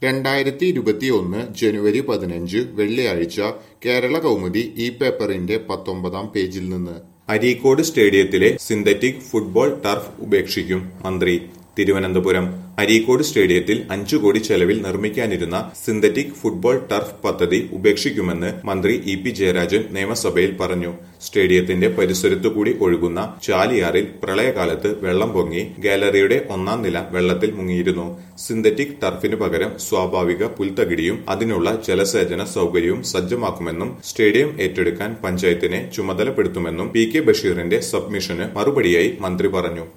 രണ്ടായിരത്തി ഇരുപത്തിയൊന്ന് ജനുവരി പതിനഞ്ച് വെള്ളിയാഴ്ച കേരള കൗമുദി ഈ പേപ്പറിന്റെ പത്തൊമ്പതാം പേജിൽ നിന്ന് അരീക്കോട് സ്റ്റേഡിയത്തിലെ സിന്തറ്റിക് ഫുട്ബോൾ ടർഫ് ഉപേക്ഷിക്കും മന്ത്രി തിരുവനന്തപുരം അരീക്കോട് സ്റ്റേഡിയത്തിൽ അഞ്ചു കോടി ചെലവിൽ നിർമ്മിക്കാനിരുന്ന സിന്തറ്റിക് ഫുട്ബോൾ ടർഫ് പദ്ധതി ഉപേക്ഷിക്കുമെന്ന് മന്ത്രി ഇ പി ജയരാജൻ നിയമസഭയിൽ പറഞ്ഞു സ്റ്റേഡിയത്തിന്റെ പരിസരത്തുകൂടി ഒഴുകുന്ന ചാലിയാറിൽ പ്രളയകാലത്ത് വെള്ളം പൊങ്ങി ഗാലറിയുടെ ഒന്നാം നില വെള്ളത്തിൽ മുങ്ങിയിരുന്നു സിന്തറ്റിക് ടർഫിനു പകരം സ്വാഭാവിക പുൽത്തകിടിയും അതിനുള്ള ജലസേചന സൗകര്യവും സജ്ജമാക്കുമെന്നും സ്റ്റേഡിയം ഏറ്റെടുക്കാൻ പഞ്ചായത്തിനെ ചുമതലപ്പെടുത്തുമെന്നും പി കെ ബഷീറിന്റെ സബ്മിഷന് മറുപടിയായി മന്ത്രി പറഞ്ഞു